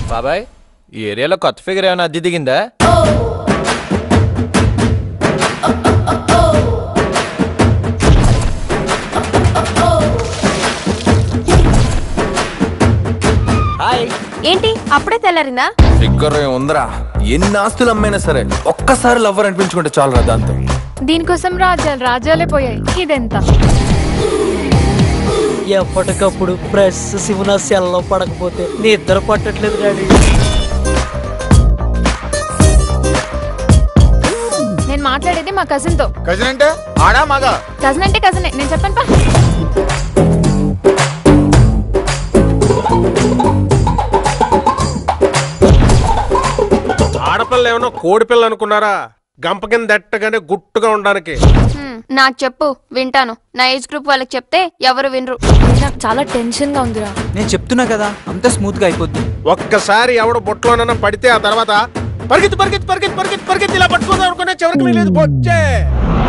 బాబాయ్ ఈ ఏరియాలో కొత్త ఫిగర్ ఏమైనా అద్దె దిగిందా హాయ్ ఏంటి అప్పుడే తెల్లారిందా ఫిగర్ ఉందరా ఎన్ని ఆస్తులు అమ్మైనా సరే ఒక్కసారి లవ్వర్ అనిపించుకుంటే చాలు రా దాంతో దీనికోసం రాజ్యాలు రాజ్యాలే పోయాయి ఇదెంత ఎప్పటికప్పుడు ప్రెస్ శివున సెల్లో పడకపోతే నిద్ర పట్టట్లేదు డాడీ నేను మాట్లాడేది మా కజిన్ తో కజిన్ అంటే ఆడా మగా కజిన్ అంటే కజినే నేను చెప్పాను పా ఆడపిల్ల ఏమన్నా కోడి పిల్ల అనుకున్నారా గంప కింద దట్టగానే గుట్టుగా ఉండడానికి హ్మ్, నాకు చెప్పు వింటాను నా ఏజ్ గ్రూప్ వాళ్ళకి చెప్తే ఎవరు వినరు నాకు చాలా టెన్షన్ గా ఉందిరా నేను చెప్తున్నా కదా అంత స్మూత్ గా అయిపోద్ది ఒక్కసారి ఎవడ బొట్లోనన్నా పడితే ఆ తర్వాత పరిగెత్తి పరిగెత్తి పరిగెత్తి పరిగెత్తి పరిగెత్తి ఇలా పట్టుకుందాం అనుకునే చివరికి లేదు బొచ్చే